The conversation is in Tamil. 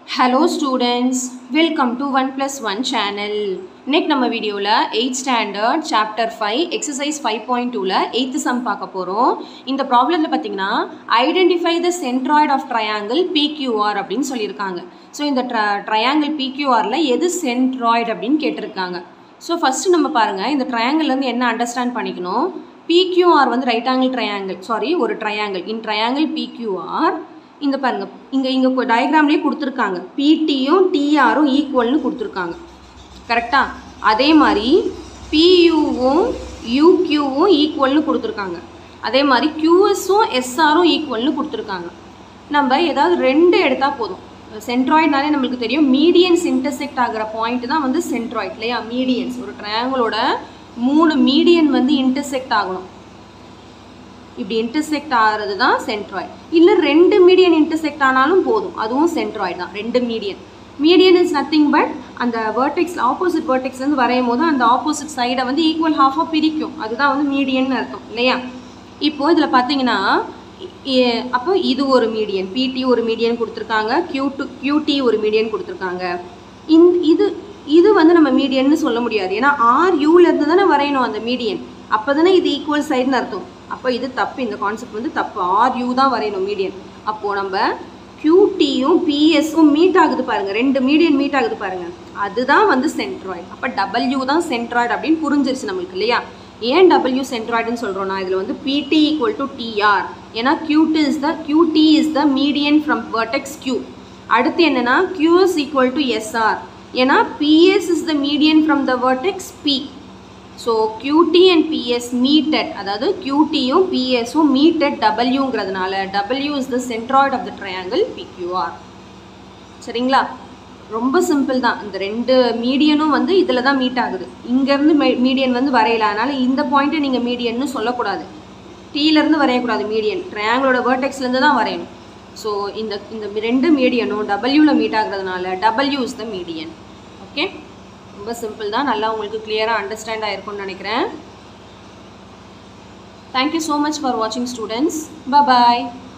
hello students welcome to one plus one channel இன்னைக்கு நம்ம வீடியோவில் eight standard chapter five exercise five point டூவில் எயித்து சம் பார்க்க போகிறோம் இந்த ப்ராப்ளத்தில் பார்த்தீங்கன்னா identify the centroid of triangle P Q R அப்படின்னு சொல்லியிருக்காங்க ஸோ இந்த ட்ர ட்ரையாங்கிள் பிக்யூஆரில் எது சென்ட்ராய்டு அப்படின்னு கேட்டிருக்காங்க ஸோ ஃபஸ்ட்டு நம்ம பாருங்கள் இந்த ட்ரையாங்கிள்லேருந்து என்ன அண்டர்ஸ்டாண்ட் பண்ணிக்கணும் பிக்யூஆர் வந்து ரைட் ஆங்கிள் ட்ரையாங்கிள் சாரி ஒரு ட்ரையாங்கிள் இன் ட்ரையாங்கிள் பிக்யூஆர் இந்த பாருங்க இங்கே இங்கே டயக்ராம்லேயே கொடுத்துருக்காங்க பிடியும் டிஆரும் ஈக்குவல்னு கொடுத்துருக்காங்க கரெக்டா அதே மாதிரி பியூவும் யூக்யூவும் ஈக்குவல்னு கொடுத்துருக்காங்க அதே மாதிரி கியூஎஸும் எஸ்ஆரும் ஈக்குவல்னு கொடுத்துருக்காங்க நம்ம ஏதாவது ரெண்டு எடுத்தால் போதும் சென்ட்ராய்ட்னாலே நம்மளுக்கு தெரியும் மீடியன்ஸ் இன்டர்செக்ட் ஆகிற பாயிண்ட் தான் வந்து சென்ட்ராய்ட் இல்லையா மீடியன்ஸ் ஒரு ட்ரையாங்கிளோட மூணு மீடியன் வந்து இன்டர்செக்ட் ஆகணும் இப்படி இன்டர்செக்ட் ஆகிறது தான் சென்ட்ராய்டு இல்லை ரெண்டு மீடியன் இன்டர்செக்ட் ஆனாலும் போதும் அதுவும் சென்ட்ராய்டு தான் ரெண்டு median median is nothing but அந்த வேர்டெக்ஸ் ஆப்போசிட் வேர்டெக்ஸ்லேருந்து வரையும் போது அந்த ஆப்போசிட் சைடை வந்து ஈக்குவல் ஹாஃபாக பிரிக்கும் அதுதான் வந்து மீடியன் அர்த்தம் இல்லையா இப்போது இதில் பார்த்தீங்கன்னா அப்போ இது ஒரு மீடியன் பிடி ஒரு மீடியன் கொடுத்துருக்காங்க கியூ டு கியூடி ஒரு மீடியன் கொடுத்துருக்காங்க இந் இது இது வந்து நம்ம மீடியன்னு சொல்ல முடியாது ஏன்னா ஆர் யூலேருந்து தானே வரையணும் அந்த மீடியன் அப்போ தானே இது ஈக்குவல் சைடுன்னு அர்த்தம் அப்போ இது தப்பு இந்த கான்செப்ட் வந்து தப்பு ஆர் யூ தான் வரையணும் மீடியன் அப்போது நம்ம கியூடியும் பிஎஸும் மீட் ஆகுது பாருங்கள் ரெண்டு மீடியன் மீட் ஆகுது பாருங்கள் அதுதான் வந்து சென்ட்ராய்டு அப்போ டபிள்யூ தான் சென்ட்ராய்டு அப்படின்னு புரிஞ்சிருச்சு நம்மளுக்கு இல்லையா ஏன் டபிள்யூ சென்ட்ராய்டுன்னு சொல்கிறோன்னா இதில் வந்து பிடி ஈக்குவல் டு டிஆர் ஏன்னா Q T is the Q T is the median from vertex Q அடுத்து என்னென்னா கியூஎஸ் ஈக்குவல் டு எஸ்ஆர் ஏன்னா P S is the median from the vertex P so Q T and P S meeted அதாவது கியூடியும் பிஎஸும் மீட்டட் டபிள்யூங்கிறதுனால W is the centroid of the triangle P Q R சரிங்களா ரொம்ப சிம்பிள் தான் இந்த ரெண்டு மீடியனும் வந்து இதில் தான் மீட் ஆகுது இங்கேருந்து மீடியன் வந்து வரையல அதனால் இந்த பாயிண்ட்டை நீங்கள் மீடியன்னு சொல்லக்கூடாது டீலேருந்து வரையக்கூடாது மீடியன் ட்ரையாங்கிளோட வேர்டெக்ஸ்லேருந்து தான் வரையணும் ஸோ இந்த இந்த ரெண்டு மீடியனும் டபிள்யூவில் மீட் ஆகுறதுனால W is the median okay ரொம்ப சிம்பிள் தான் நல்லா உங்களுக்கு கிளியராக அண்டர்ஸ்டாண்ட் ஆகிருக்கும்னு நினைக்கிறேன் தேங்க்யூ ஸோ மச் ஃபார் வாட்சிங் ஸ்டூடெண்ட்ஸ் பாய்